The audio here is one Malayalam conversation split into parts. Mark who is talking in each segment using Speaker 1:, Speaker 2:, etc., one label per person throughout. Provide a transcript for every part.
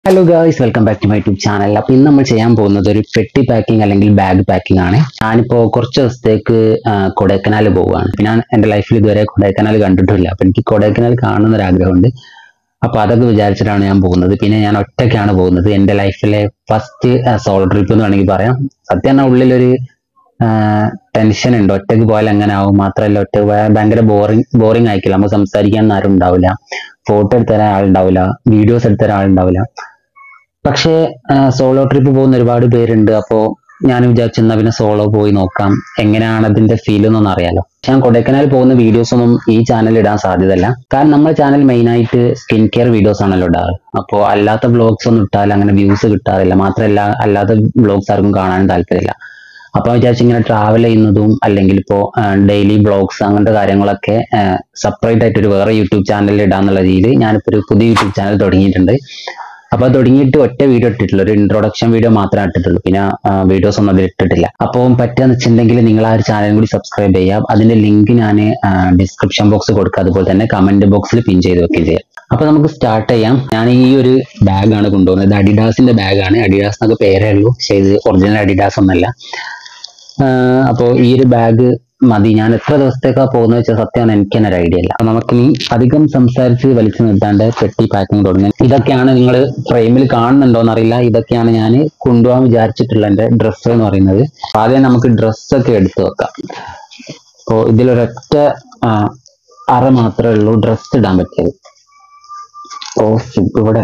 Speaker 1: Hello guys welcome back to my YouTube channel അപ്പോൾ ഇന്ന് നമ്മൾ ചെയ്യാൻ പോകുന്നത് ഒരു പെട്ടി പാക്കിംഗ് അല്ലെങ്കിൽ ബാഗ് പാക്കിംഗ് ആണ് ഞാനിപ്പോൾ കുറച്ച് ദിവസത്തേക്ക് ആ, കൊടൈക്കനാൽ പോവുകയാണ് പിന്നെ ഞാൻ എൻ്റെ ലൈഫിൽ ഇതുവരെ കൊടൈക്കനാൽ കണ്ടിട്ടില്ല അപ്പോൾ എനിക്ക് കൊടൈക്കനാൽ കാണുന്ന ഒരു ആഗ്രഹമുണ്ട് അപ്പോൾ അതൊക്കെ വിചാരിച്ചിട്ടാണ് ഞാൻ പോകുന്നത് പിന്നെ ഞാൻ ഒറ്റയ്ക്കാണ് പോകുന്നത് എൻ്റെ ലൈഫിലെ ഫസ്റ്റ് സോളോ ട്രിപ്പ് എന്ന് വേണമെങ്കിൽ പറയാം സത്യം പറഞ്ഞാൽ ഉള്ളിലൊരു ടെൻഷൻ ഉണ്ട് ഒറ്റയ്ക്ക് പോയാൽ എങ്ങനെ ആവും മാത്രമല്ല ഒറ്റയ്ക്ക് പോയാൽ ഭയങ്കര ബോറിങ് ബോറിങ് ആയിരിക്കില്ല നമുക്ക് സംസാരിക്കാൻ ആരും ഉണ്ടാവില്ല ഫോട്ടോ എടുത്തരാൻ ആളുണ്ടാവില്ല വീഡിയോസ് എടുത്തരാൻ ആളുണ്ടാവില്ല പക്ഷേ സോളോ ട്രിപ്പ് പോകുന്ന ഒരുപാട് പേരുണ്ട് അപ്പോൾ ഞാൻ വിചാരിച്ചു എന്നാ പിന്നെ സോളോ പോയി നോക്കാം എങ്ങനെയാണ് അതിന്റെ ഫീൽ എന്നൊന്നും അറിയാലോ ഞാൻ കൊടൈക്കനാൽ പോകുന്ന വീഡിയോസ് ഒന്നും ഈ ചാനൽ ഇടാൻ സാധ്യതയല്ല കാരണം നമ്മുടെ ചാനൽ മെയിൻ ആയിട്ട് സ്കിൻ കെയർ വീഡിയോസ് ആണല്ലോ ഇടാറ് അപ്പോൾ അല്ലാത്ത ബ്ലോഗ്സ് ഒന്നും ഇട്ടാൽ അങ്ങനെ വ്യൂസ് കിട്ടാറില്ല മാത്രമല്ല അല്ലാത്ത ബ്ലോഗ്സ് ആർക്കും കാണാനും താല്പര്യമില്ല അപ്പൊ വിചാരിച്ചു ഇങ്ങനെ ട്രാവൽ ചെയ്യുന്നതും അല്ലെങ്കിൽ ഇപ്പോ ഡെയിലി ബ്ലോഗ്സ് അങ്ങനത്തെ കാര്യങ്ങളൊക്കെ സെപ്പറേറ്റ് ആയിട്ട് ഒരു വേറെ യൂട്യൂബ് ചാനലിൽ ഇടാന്നുള്ള രീതിയിൽ ഞാനിപ്പോ ഒരു പുതിയ യൂട്യൂബ് ചാനൽ തുടങ്ങിയിട്ടുണ്ട് അപ്പൊ അത് തുടങ്ങിയിട്ട് ഒറ്റ വീഡിയോ ഇട്ടിട്ടുള്ളൂ ഒരു ഇൻട്രൊഡക്ഷൻ വീഡിയോ മാത്രമേ ഇട്ടിട്ടുള്ളൂ പിന്നെ വീഡിയോസ് ഒന്നും അതിൽ ഇട്ടിട്ടില്ല അപ്പോൾ പറ്റുകയെന്ന് വെച്ചിട്ടുണ്ടെങ്കിൽ നിങ്ങൾ ആ ഒരു ചാനൽ കൂടി സബ്സ്ക്രൈബ് ചെയ്യാം അതിന്റെ ലിങ്ക് ഞാൻ ഡിസ്ക്രിപ്ഷൻ ബോക്സ് കൊടുക്കുക അതുപോലെ തന്നെ കമന്റ് ബോക്സിൽ പിൻ ചെയ്ത് വെക്കുകയും ചെയ്യാം അപ്പൊ നമുക്ക് സ്റ്റാർട്ട് ചെയ്യാം ഞാൻ ഈ ഒരു ബാഗാണ് കൊണ്ടുപോകുന്നത് അഡിഡാസിന്റെ ബാഗാണ് അഡിഡാസ് എന്നൊക്കെ പേരേ ഉള്ളൂ പക്ഷേ ഇത് ഒറിജിനൽ അഡിഡാസ് ഒന്നല്ല അപ്പോൾ ഈ ഒരു ബാഗ് മതി ഞാൻ എത്ര ദിവസത്തേക്കാ പോകുന്നത് വെച്ചാൽ സത്യമാണ് എനിക്ക് തന്നെ ഒരു ഐഡിയ ഇല്ല അപ്പൊ നമുക്കിനി അധികം സംസാരിച്ച് വലിച്ചു നിർത്താണ്ട് പെട്ടി പാക്കിംഗ് തുടങ്ങി ഇതൊക്കെയാണ് നിങ്ങൾ ഫ്രെയിമിൽ കാണുന്നുണ്ടോ എന്നറിയില്ല ഇതൊക്കെയാണ് ഞാൻ കൊണ്ടുപോകാൻ വിചാരിച്ചിട്ടുള്ള എൻ്റെ ഡ്രസ്സ് എന്ന് പറയുന്നത് അപ്പൊ ആദ്യം നമുക്ക് ഡ്രസ്സൊക്കെ എടുത്തു വെക്കാം അപ്പോൾ ഇതിലൊരൊറ്റ ആ, അറ മാത്രമേ ഉള്ളൂ ഡ്രസ്സ് ഇടാൻ പറ്റിയത് ഓ ഇവിടെ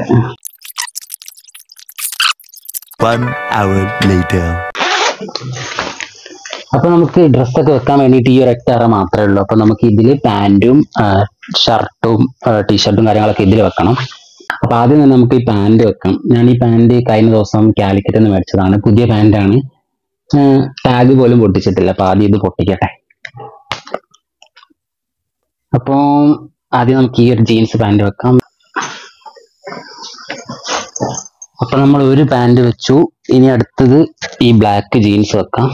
Speaker 2: One hour later.
Speaker 1: അപ്പൊ നമുക്ക് ഡ്രസ്സൊക്കെ വെക്കാൻ വേണ്ടിയിട്ട് ഈ ഒരു ഒറ്റ അറ മാത്രമേ ഉള്ളൂ അപ്പൊ നമുക്ക് ഇതിൽ പാന്റും ഷർട്ടും ടീഷർട്ടും കാര്യങ്ങളൊക്കെ ഇതിൽ വെക്കണം അപ്പൊ ആദ്യം തന്നെ നമുക്ക് ഈ പാന്റ് വെക്കാം ഞാൻ ഈ പാന്റ് കഴിഞ്ഞ ദിവസം കാലിക്കറ്റ് നിന്ന് മേടിച്ചതാണ് പുതിയ പാന്റാണ് ടാഗ് പോലും പൊട്ടിച്ചിട്ടില്ല അപ്പൊ ആദ്യം ഇത് പൊട്ടിക്കട്ടെ അപ്പോൾ ആദ്യം നമുക്ക് ഈ ഒരു ജീൻസ് പാന്റ് വെക്കാം അപ്പൊ നമ്മൾ ഒരു പാന്റ് വെച്ചു ഇനി അടുത്തത് ഈ ബ്ലാക്ക് ജീൻസ് വെക്കാം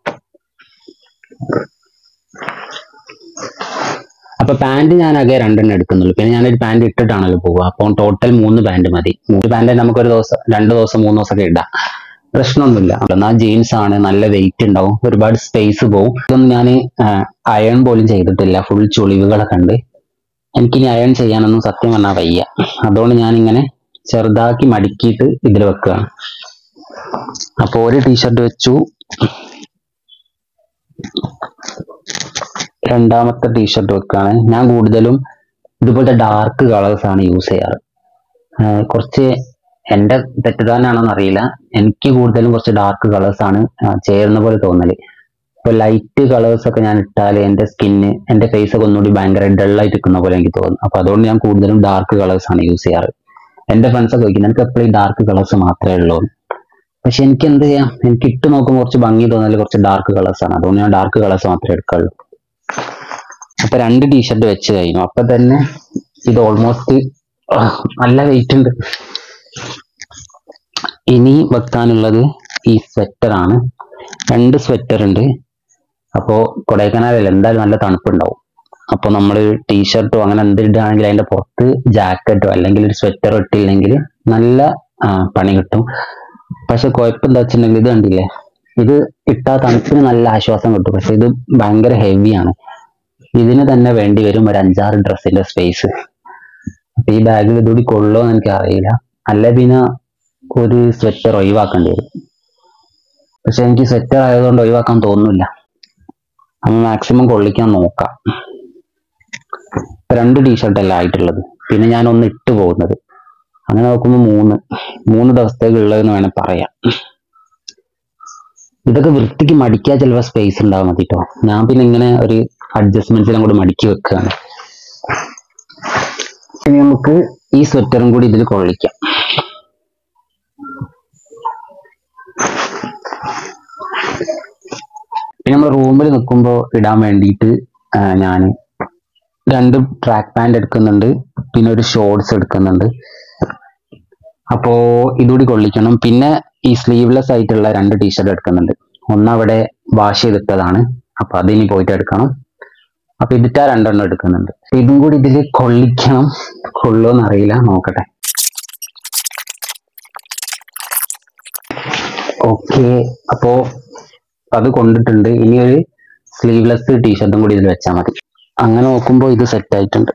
Speaker 1: അപ്പൊ പാന്റ് ഞാൻ ആകെ രണ്ടെണ്ണം എടുക്കുന്നുള്ളൂ പിന്നെ ഞാനൊരു പാന്റ് ഇട്ടിട്ടാണല്ലോ പോവുക അപ്പോൾ ടോട്ടൽ മൂന്ന് പാന്റ് മതി മൂന്ന് പാന്റ് നമുക്ക് ഒരു ദിവസം രണ്ട് ദിവസം മൂന്ന് ദിവസമൊക്കെ ഇടാം പ്രശ്നമൊന്നുമില്ല എന്നാൽ ജീൻസ് ആണ് നല്ല വെയിറ്റ് ഉണ്ടാവും ഒരുപാട് സ്പേസ് പോവും ഇതൊന്നും ഞാൻ അയൺ പോലും ചെയ്തിട്ടില്ല ഫുൾ ചുളിവുകളൊക്കെ ഉണ്ട് എനിക്കിനി അയൺ ചെയ്യാനൊന്നും സത്യം പറഞ്ഞാൽ വയ്യ അതുകൊണ്ട് ഞാൻ ഇങ്ങനെ ചെറുതാക്കി മടക്കിയിട്ട് ഇതിൽ വെക്കുകയാണ് അപ്പോൾ ഒരു ടീഷർട്ട് വെച്ചു രണ്ടാമത്തെ ടീഷർട്ട് വെക്കാണ് ഞാൻ കൂടുതലും ഇതുപോലത്തെ ഡാർക്ക് കളേഴ്സ് ആണ് യൂസ് ചെയ്യാറ് ആഹ് കുറച്ച് എന്റെ തെറ്റിദ്ധാരണയാണോന്ന് അറിയില്ല എനിക്ക് കൂടുതലും കുറച്ച് ഡാർക്ക് കളേഴ്സ് ആണ് ആഹ് ചേരുന്ന പോലെ തോന്നല് ഇപ്പൊ ലൈറ്റ് കളേഴ്സ് ഒക്കെ ഞാൻ ഇട്ടാൽ എന്റെ സ്കിന്ന് എന്റെ ഫേസ് ഒക്കെ ഒന്നുകൂടി ഭയങ്കര ഡള്ളായിട്ട് നിൽക്കുന്ന പോലെ എനിക്ക് തോന്നും അപ്പൊ അതുകൊണ്ട് ഞാൻ കൂടുതലും ഡാർക്ക് കളേഴ്സ് ആണ് യൂസ് ചെയ്യാറ് എന്റെ ഫ്രണ്ട്സ് ഒക്കെ ചോദിക്കുന്നത് എനിക്ക് എപ്പോഴും ഡാർക്ക് കളേഴ്സ് മാത്രമേ ഉള്ളൂ പക്ഷെ എനിക്ക് എന്ത് ചെയ്യാം എനിക്ക് ഇട്ട് നോക്കുമ്പോൾ കുറച്ച് ഭംഗി തോന്നല് കുറച്ച് ഡാർക്ക് കളേഴ്സ് ആണ് അതുകൊണ്ട് ഞാൻ ഡാർക്ക് കളേഴ്സ് മാത്രമേ എടുക്കുള്ളൂ അപ്പൊ രണ്ട് ടീഷർട്ട് വെച്ച് കഴിഞ്ഞു അപ്പൊ തന്നെ ഇത് ഓൾമോസ്റ്റ് നല്ല വെയിറ്റ് ഉണ്ട് ഇനി വെക്കാനുള്ളത് ഈ സ്വെറ്റർ ആണ് രണ്ട് സ്വെറ്റർ ഉണ്ട് അപ്പോ കൊടൈക്കനാലിൽ എന്തായാലും നല്ല തണുപ്പുണ്ടാവും അപ്പൊ നമ്മൾ ടീഷർട്ടോ അങ്ങനെ എന്തിടുകയാണെങ്കിൽ അതിന്റെ പുറത്ത് ജാക്കറ്റോ അല്ലെങ്കിൽ ഒരു സ്വെറ്റർ ഇട്ടില്ലെങ്കിൽ നല്ല ആ, പണി കിട്ടും പക്ഷെ കുഴപ്പം എന്താ വെച്ചിട്ടുണ്ടെങ്കിൽ ഇത് കണ്ടില്ലേ ഇത് ഇട്ടാ തണുപ്പിന് നല്ല ആശ്വാസം കിട്ടും പക്ഷെ ഇത് ഭയങ്കര ഹെവിയാണ് ഇതിന് തന്നെ വേണ്ടി വരും ഒരു അഞ്ചാറ് ഡ്രസ്സിന്റെ സ്പേസ് അപ്പൊ ഈ ബാഗിൽ ഇതുകൂടി കൊള്ളോ എന്ന് എനിക്ക് അറിയില്ല അല്ല പിന്നെ ഒരു സ്വെറ്റർ ഒഴിവാക്കേണ്ടി വരും പക്ഷെ എനിക്ക് സ്വെറ്റർ ആയതുകൊണ്ട് ഒഴിവാക്കാൻ തോന്നുന്നില്ല നമ്മൾ മാക്സിമം കൊള്ളിക്കാൻ നോക്കാം ഇപ്പൊ രണ്ട് ടീഷർട്ട് അല്ല ആയിട്ടുള്ളത് പിന്നെ ഞാൻ ഒന്ന് ഇട്ട് പോകുന്നത് അങ്ങനെ നോക്കുമ്പോൾ മൂന്ന് മൂന്ന് ദിവസത്തേക്ക് ഉള്ളതെന്ന് വേണേൽ പറയാം ഇതൊക്കെ വൃത്തിക്ക് മടിക്കാൻ ചിലപ്പോൾ സ്പേസ് ഉണ്ടാവും മതി കേട്ടോ ഞാൻ പിന്നെ ഇങ്ങനെ ഒരു അഡ്ജസ്റ്റ്മെന്റ്സിലും കൂടി മടക്കി വെക്കുകയാണ് ഇനി നമുക്ക് ഈ സ്വെറ്ററും കൂടി ഇതിൽ കൊള്ളിക്കാം പിന്നെ നമ്മൾ റൂമിൽ നിൽക്കുമ്പോൾ ഇടാൻ വേണ്ടിയിട്ട് ഞാൻ രണ്ട് ട്രാക്ക് പാന്റ് എടുക്കുന്നുണ്ട് പിന്നെ ഒരു ഷോർട്സ് എടുക്കുന്നുണ്ട് അപ്പോ ഇതുകൂടി കൊള്ളിക്കണം പിന്നെ ഈ സ്ലീവ്ലെസ് ആയിട്ടുള്ള രണ്ട് ടീഷർട്ട് എടുക്കുന്നുണ്ട് ഒന്ന് അവിടെ വാഷ് ചെയ്തിട്ടതാണ് അപ്പൊ അതിനി പോയിട്ട് എടുക്കണം അപ്പൊ ഇതിട്ടാ രണ്ടെണ്ണം എടുക്കുന്നുണ്ട് ഇതും കൂടി ഇതിൽ കൊള്ളിക്കണം കൊള്ളുമെന്ന് അറിയില്ല നോക്കട്ടെ ഓക്കെ അപ്പോ അത് കൊണ്ടിട്ടുണ്ട് ഇനി ഒരു സ്ലീവ്ലെസ് ടീഷർട്ടും കൂടി ഇതിൽ വെച്ചാൽ മതി അങ്ങനെ നോക്കുമ്പോൾ ഇത് സെറ്റ് ആയിട്ടുണ്ട്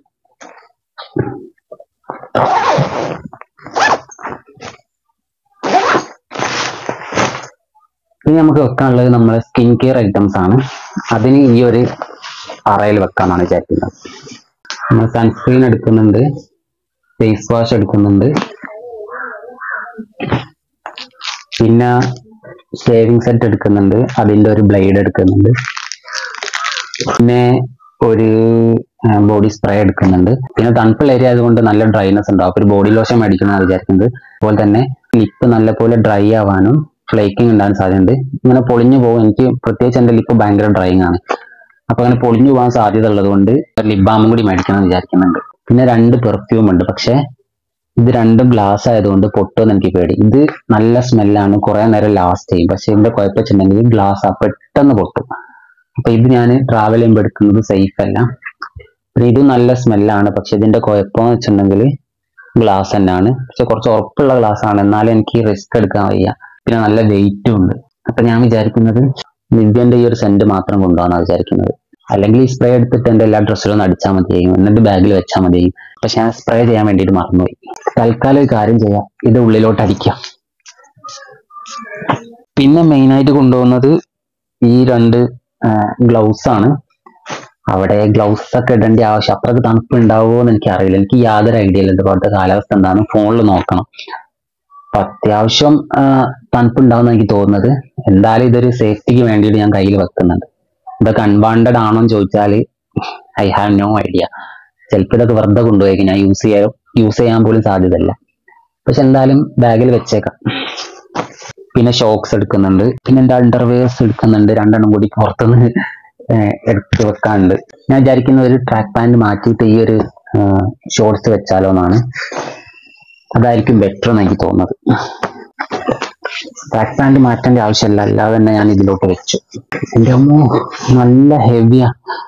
Speaker 1: ഇനി നമുക്ക് വെക്കാനുള്ളത് നമ്മളെ സ്കിൻ കെയർ ഐറ്റംസ് ആണ് അതിന് ഈ ഒരു അറയിൽ വെക്കാന്നാണ് വിചാരിക്കുന്നത് നമ്മൾ സൺസ്ക്രീൻ എടുക്കുന്നുണ്ട് ഫേസ് വാഷ് എടുക്കുന്നുണ്ട് പിന്നെ ഷേവിംഗ് സെറ്റ് എടുക്കുന്നുണ്ട് അതിന്റെ ഒരു ബ്ലേഡ് എടുക്കുന്നുണ്ട് പിന്നെ ഒരു ബോഡി സ്പ്രേ എടുക്കുന്നുണ്ട് പിന്നെ തണുപ്പുള്ള ഏരിയ ആയതുകൊണ്ട് നല്ല ഡ്രൈനെസ് ഉണ്ടാവും അപ്പൊ ഒരു ബോഡി ലോഷൻ മേടിക്കണമെന്ന് വിചാരിക്കുന്നത് അതുപോലെ തന്നെ ലിപ്പ് നല്ലപോലെ ഡ്രൈ ആവാനും ഫ്ലേക്കിംഗ് ഉണ്ടാകാൻ സാധ്യതയുണ്ട് ഇങ്ങനെ പൊളിഞ്ഞു പോകും എനിക്ക് പ്രത്യേകിച്ച് എന്റെ ലിപ്പ് ഭയങ്കര ഡ്രൈയിങ് ആണ് അപ്പൊ അങ്ങനെ പൊളിഞ്ഞു പോകാൻ സാധ്യത ഉള്ളത് കൊണ്ട് ലിപ് ബാമും കൂടി മേടിക്കണം എന്ന് വിചാരിക്കുന്നുണ്ട് പിന്നെ രണ്ട് പെർഫ്യൂം ഉണ്ട് പക്ഷെ ഇത് രണ്ടും ഗ്ലാസ് ആയതുകൊണ്ട് പൊട്ടുമെന്ന് എനിക്ക് പേടി ഇത് നല്ല സ്മെല്ലാണ് കുറെ നേരം ലാസ്റ്റ് ചെയ്യും പക്ഷെ ഇതിന്റെ കുഴപ്പമുണ്ടെങ്കിൽ ഗ്ലാസ് ആ പെട്ടെന്ന് പൊട്ടും അപ്പൊ ഇത് ഞാൻ ട്രാവൽ ചെയ്യുമ്പോൾ എടുക്കുന്നത് സേഫ് അല്ല പിന്നെ ഇത് നല്ല സ്മെല്ലാണ് പക്ഷെ ഇതിന്റെ കുഴപ്പം വെച്ചിട്ടുണ്ടെങ്കിൽ ഗ്ലാസ് തന്നെയാണ് പക്ഷെ കുറച്ച് ഉറപ്പുള്ള ഗ്ലാസ് ആണ് എന്നാലും എനിക്ക് റിസ്ക് എടുക്കാൻ വയ്യ പിന്നെ നല്ല വെയിറ്റും ഉണ്ട് അപ്പൊ ഞാൻ വിചാരിക്കുന്നത് നിവ്യന്റെ ഈ ഒരു സെന്റ് മാത്രം കൊണ്ടുപോകാന്നാ വിചാരിക്കുന്നത് അല്ലെങ്കിൽ ഈ സ്പ്രേ എടുത്തിട്ട് എന്റെ എല്ലാ ഡ്രസ്സിലും ഒന്ന് അടിച്ചാൽ മതിയായും എന്നിട്ട് ബാഗിൽ വെച്ചാൽ മതിയായും പക്ഷെ ഞാൻ സ്പ്രേ ചെയ്യാൻ വേണ്ടിയിട്ട് മറന്നുപോയി തൽക്കാലം ഒരു കാര്യം ചെയ്യാം ഇത് ഉള്ളിലോട്ട് അടിക്കാം പിന്നെ മെയിൻ ആയിട്ട് കൊണ്ടുപോകുന്നത് ഈ രണ്ട് ഗ്ലൗസ് ആണ് അവിടെ ഗ്ലൗസ് ഒക്കെ ഇടേണ്ട ആവശ്യം അത്രക്ക് തണുപ്പ് ഉണ്ടാവുമോ എന്ന് എനിക്ക് അറിയില്ല എനിക്ക് യാതൊരു ഐഡിയ ഇല്ല ഇതുപോലത്തെ കാലാവസ്ഥ എന്താണ് ഫോണിൽ നോക്കണം അപ്പൊ അത്യാവശ്യം ആ, തണുപ്പ് ഉണ്ടാവും എനിക്ക് തോന്നുന്നത് എന്തായാലും ഇതൊരു സേഫ്റ്റിക്ക് വേണ്ടിയിട്ട് ഞാൻ കയ്യിൽ വെക്കുന്നുണ്ട് ഇതൊക്കെ അൺവാണ്ടഡ് ആണോ എന്ന് ചോദിച്ചാൽ ഐ ഹാവ് നോ ഐഡിയ ചിലപ്പോൾ ഇതൊക്കെ വെറുതെ കൊണ്ടുപോയി ഞാൻ യൂസ് ചെയ്യാൻ യൂസ് ചെയ്യാൻ പോലും സാധ്യതയില്ല പക്ഷെ എന്തായാലും ബാഗിൽ വെച്ചേക്കാം പിന്നെ ഷോക്സ് എടുക്കുന്നുണ്ട് പിന്നെ എന്റെ അണ്ടർവെയർസ് എടുക്കുന്നുണ്ട് രണ്ടെണ്ണം കൂടി പുറത്തുനിന്ന് ഏർ എടുത്ത് വെക്കാനുണ്ട് ഞാൻ വിചാരിക്കുന്ന ഒരു ട്രാക്ക് പാന്റ് മാറ്റിയിട്ട് ഈ ഒരു ഷോർട്സ് വെച്ചാലോ എന്നാണ് അതായിരിക്കും ബെറ്റർ എന്ന് എനിക്ക് തോന്നുന്നത് ട്രാക്ക് പാന്റ് മാറ്റേണ്ട ആവശ്യമില്ല അല്ലാതെ തന്നെ ഞാൻ ഇതിലോട്ട് വെച്ചു എന്റെ അമ്മോ നല്ല ഹെവിയാ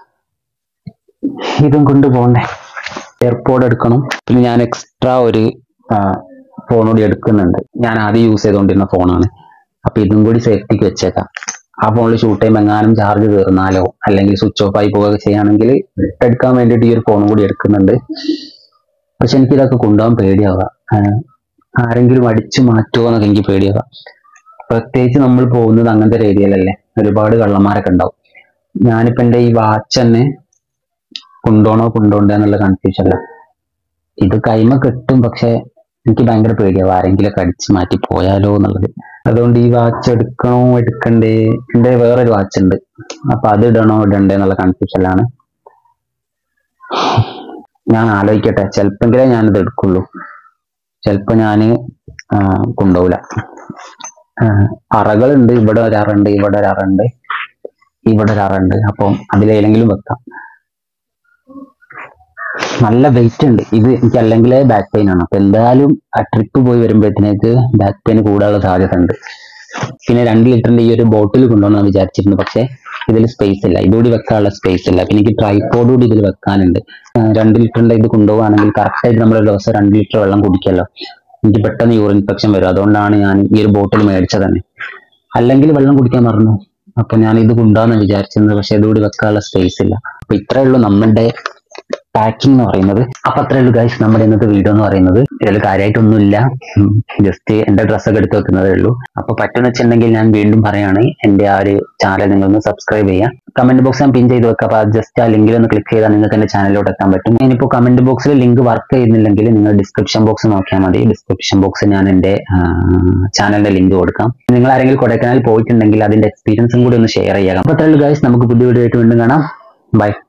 Speaker 1: ഇതും കൊണ്ട് പോണ്ടേ എയർപോഡ് എടുക്കണം പിന്നെ ഞാൻ എക്സ്ട്രാ ഒരു ഫോൺ കൂടി എടുക്കുന്നുണ്ട് ഞാൻ ആദ്യം യൂസ് ചെയ്തുകൊണ്ടിരുന്ന ഫോണാണ് അപ്പൊ ഇതും കൂടി സേഫ്റ്റിക്ക് വെച്ചേക്കാം ആ ഫോണിൽ ഷൂട്ട് ചെയ്യുമ്പോൾ എങ്ങാനും ചാർജ് തീർന്നാലോ അല്ലെങ്കിൽ സ്വിച്ച് ഓഫ് ആയി പോവുക ചെയ്യുകയാണെങ്കിൽ എടുക്കാൻ വേണ്ടിയിട്ട് ഈ ഒരു ഫോണും കൂടി എടുക്കുന്നുണ്ട് പക്ഷെ എനിക്ക് ഇതൊക്കെ കൊണ്ടുപോകാൻ പേടിയാവുക ആഹ് ആരെങ്കിലും അടിച്ചു മാറ്റുമോ എന്നൊക്കെ എനിക്ക് പേടിയാവുക പ്രത്യേകിച്ച് നമ്മൾ പോകുന്നത് അങ്ങനത്തെ ഒരു ഏരിയയിലല്ലേ ഒരുപാട് കള്ളന്മാരൊക്കെ ഉണ്ടാവും ഞാനിപ്പോ എന്റെ ഈ വാച്ച് തന്നെ കൊണ്ടുപോകണോ കൊണ്ടുപോണ്ടോ എന്നുള്ള കൺഫ്യൂഷൻ ഇത് കൈമ കിട്ടും പക്ഷെ എനിക്ക് ഭയങ്കര പേടിയാവും ആരെങ്കിലും ഒക്കെ അടിച്ചു മാറ്റി പോയാലോ എന്നുള്ളത് അതുകൊണ്ട് ഈ വാച്ച് എടുക്കണോ എടുക്കണ്ടേ എന്റെ വേറൊരു വാച്ച് ഉണ്ട് അപ്പൊ അത് ഇടണോ ഇടണ്ടേ എന്നുള്ള കൺഫ്യൂഷനിലാണ് ഞാൻ ആലോചിക്കട്ടെ ചിലപ്പെങ്കിലേ ഞാനിത് എടുക്കുള്ളൂ ചിലപ്പോ ഞാന് ആ, കൊണ്ടുപോകില്ല അറകളുണ്ട് ഇവിടെ ഒരു അറുണ്ട് ഇവിടെ ഒരു അറുണ്ട് ഇവിടെ ഒരു അറുണ്ട് അപ്പം അതിലേതെങ്കിലും വെക്കാം നല്ല വെയിറ്റ് ഉണ്ട് ഇത് എനിക്ക് അല്ലെങ്കിലേ ബാക്ക് പെയിൻ ആണ് അപ്പൊ എന്തായാലും ആ ട്രിപ്പ് പോയി വരുമ്പോഴത്തേക്ക് ബാക്ക് പെയിൻ കൂടാനുള്ള സാധ്യത ഉണ്ട് പിന്നെ രണ്ട് ലിറ്ററിന്റെ ഈ ഒരു ബോട്ടിൽ കൊണ്ടുപോകണം വിചാരിച്ചിരുന്നു പക്ഷെ ഇതിൽ സ്പേസ് ഇല്ല ഇതുകൂടി വെക്കാനുള്ള സ്പേസ് ഇല്ല പിന്നെ എനിക്ക് ട്രൈപോഡ് കൂടി ഇതിൽ വെക്കാനുണ്ട് ആ, രണ്ട് ലിറ്ററിന്റെ ഇത് കൊണ്ടുപോകുകയാണെങ്കിൽ കറക്റ്റ് ആയിട്ട് നമ്മൾ ഒരു ദിവസം രണ്ട് ലിറ്റർ വെള്ളം കുടിക്കല്ലോ എനിക്ക് പെട്ടെന്ന് യൂറിൻ ഇൻഫെക്ഷൻ വരും അതുകൊണ്ടാണ് ഞാൻ ഈ ഒരു ബോട്ടിൽ മേടിച്ചത് തന്നെ അല്ലെങ്കിൽ വെള്ളം കുടിക്കാൻ മറന്നു അപ്പൊ ഞാൻ ഇത് കൊണ്ടുപോകാന്ന് വിചാരിച്ചിരുന്നത് പക്ഷെ ഇതുകൂടി വെക്കാനുള്ള സ്പേസ് ഇല്ല അപ്പൊ ഇത്രേ ഉള്ളൂ നമ്മുടെ പാക്കിംഗ് എന്ന് പറയുന്നത് അപ്പൊ അത്രേ ഉള്ളൂ ഗൈസ് നമ്മുടെ ഇന്നത്തെ വീഡിയോ എന്ന് പറയുന്നത് ഇതിൽ കാര്യമായിട്ടൊന്നുമില്ല ജസ്റ്റ് എന്റെ ഡ്രസ്സൊക്കെ എടുത്ത് വെക്കുന്നതേ ഉള്ളൂ അപ്പൊ പറ്റുന്ന വെച്ചിട്ടുണ്ടെങ്കിൽ ഞാൻ വീണ്ടും പറയാണ് എന്റെ ആ ഒരു ചാനൽ നിങ്ങളൊന്ന് സബ്സ്ക്രൈബ് ചെയ്യാം കമന്റ് ബോക്സ് ഞാൻ പിൻ ചെയ്ത് വെക്കാം അപ്പൊ ജസ്റ്റ് ആ ലിങ്കിൽ ഒന്ന് ക്ലിക്ക് ചെയ്താൽ നിങ്ങൾക്ക് എന്റെ ചാനലിലോട്ട് എത്താൻ പറ്റും ഇനിയിപ്പോ കമന്റ് ബോക്സിൽ ലിങ്ക് വർക്ക് ചെയ്യുന്നില്ലെങ്കിൽ നിങ്ങൾ ഡിസ്ക്രിപ്ഷൻ ബോക്സ് നോക്കിയാൽ മതി ഡിസ്ക്രിപ്ഷൻ ബോക്സ് ഞാൻ എന്റെ ചാനലിന്റെ ലിങ്ക് കൊടുക്കാം നിങ്ങൾ ആരെങ്കിലും കൊടൈക്കനാൽ പോയിട്ടുണ്ടെങ്കിൽ അതിന്റെ എക്സ്പീരിയൻസും കൂടി ഒന്ന് ഷെയർ ചെയ്യാം അപ്പൊ അത്രേ ഉള്ളൂ ഗൈസ് നമുക്ക് പുതിയ വീഡിയോ ആയിട്ട് വീണ്ടും കാണാം ബൈ